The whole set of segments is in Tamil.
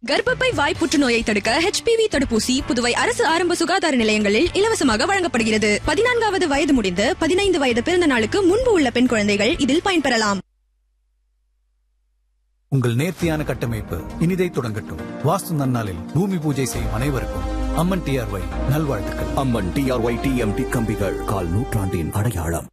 கர்ப்பப்பை வாய் புற்றுநோயை தடுக்க ஹெச்பிவி தடுப்பூசி புதுவை அரசு ஆரம்ப சுகாதார நிலையங்களில் இலவசமாக வழங்கப்படுகிறது பதினான்காவது வயது முடிந்து பதினைந்து வயது பிறந்த நாளுக்கு முன்பு உள்ள பெண் குழந்தைகள் இதில் பயன்பெறலாம் உங்கள் நேர்த்தியான கட்டமைப்பு இனிதை தொடங்கட்டும் வாஸ்து நன்னாளில் பூமி பூஜை செய்யும் அனைவருக்கும் அம்மன் டிஆர்ஒய் நல்வாழ்த்துக்கள் அம்மன் டிஆர்ஒய் டிஎம்டி கம்பிகள் கால் நூற்றாண்டின் அடையாளம்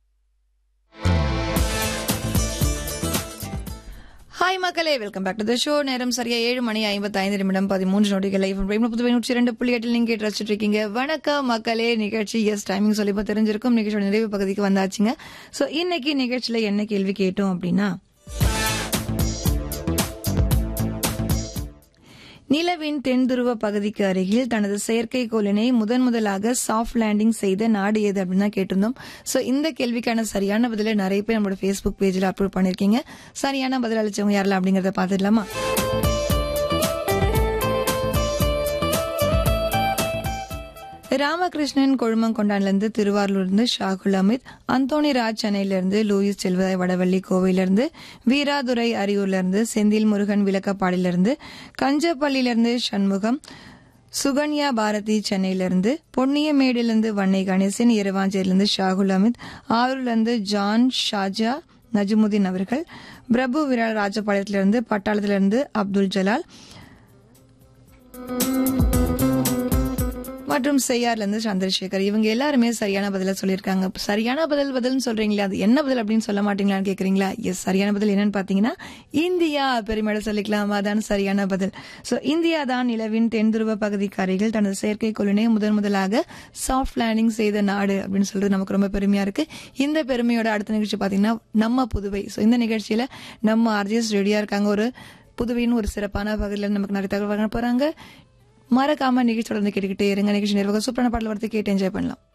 ஹாய் மக்களே welcome back to the show நேரம் சரியா ஏழு மணி ஐம்பத்தி ஐந்து நிமிடம் பதிமூன்று நொடிகள் லைவ் புதுவை நூற்றி ரெண்டு புள்ளி எட்டில் நீங்க கேட்டு ரசிச்சுட்டு இருக்கீங்க வணக்கம் மக்களே நிகழ்ச்சி எஸ் டைமிங் சொல்லி இப்போ தெரிஞ்சிருக்கும் நிகழ்ச்சியோட நிறைவு பகுதிக்கு வந்தாச்சுங்க ஸோ இன்னைக்கு நிகழ்ச்சியில என்ன கேள்வி கேட்டோம் அப்படின்னா நிலவின் தென் துருவ பகுதிக்கு அருகில் தனது செயற்கைக்கோளினை முதன் முதலாக சாஃப்ட் லேண்டிங் செய்த நாடு எது அப்படின்னு தான் கேட்டிருந்தோம் சோ இந்த கேள்விக்கான சரியான பதில நிறைய பேர் நம்மளோட ஃபேஸ்புக் பேஜில் அப்லோட் பண்ணிருக்கீங்க சரியான பதில் அளிச்சவங்க யாரெல்லாம் அப்படிங்கறத பாத்துடலாமா ராமகிருஷ்ணன் கொழுமங்கொண்டான்ல இருந்து திருவாரூர்ல இருந்து ஷாகுல் அமித் அந்தோணி ராஜ் சென்னையில இருந்து லூயிஸ் செல்வதாய் வடவள்ளி கோவையில இருந்து வீராதுரை அரியூர்ல இருந்து செந்தில் முருகன் விளக்கப்பாடியில இருந்து கஞ்சப்பள்ளியில இருந்து சண்முகம் சுகன்யா பாரதி சென்னையில இருந்து பொன்னியமேடுல இருந்து வன்னை கணேசன் இரவாஞ்சேரில இருந்து ஷாகுல் அமித் ஆரூர்ல இருந்து ஜான் ஷாஜா நஜமுதீன் அவர்கள் பிரபு விரால் ராஜபாளையத்தில இருந்து பட்டாளத்தில இருந்து அப்துல் ஜலால் மற்றும் செய்யார்ல இருந்து சந்திரசேகர் இவங்க எல்லாருமே சரியான பதில சொல்லியிருக்காங்க சரியான பதில் பதில்னு சொல்றீங்களா அது என்ன பதில் அப்படின்னு சொல்ல மாட்டீங்களான்னு கேக்குறீங்களா எஸ் சரியான பதில் என்னன்னு பாத்தீங்கன்னா இந்தியா பெருமையோட சொல்லிக்கலாம் அதான் சரியான பதில் சோ இந்தியா தான் நிலவின் தென் துருவ பகுதிக்கு அருகில் தனது செயற்கைக்கோளினை முதன் முதலாக சாஃப்ட் லேண்டிங் செய்த நாடு அப்படின்னு சொல்றது நமக்கு ரொம்ப பெருமையா இருக்கு இந்த பெருமையோட அடுத்த நிகழ்ச்சி பாத்தீங்கன்னா நம்ம புதுவை சோ இந்த நிகழ்ச்சியில நம்ம ஆர்ஜிஎஸ் ரெடியா இருக்காங்க ஒரு புதுவையின் ஒரு சிறப்பான பகுதியில் நமக்கு நிறைய தகவல் வழங்க போறாங்க மறக்காம நிகழ்ச்சி தொடர்ந்து கேட்டுக்கிட்டே இருங்க நிகழ்ச்சி நிர்வாகம் சூப்பரான பாடல் வரது கேட்டு என்ஜாய் பண்ணலாம்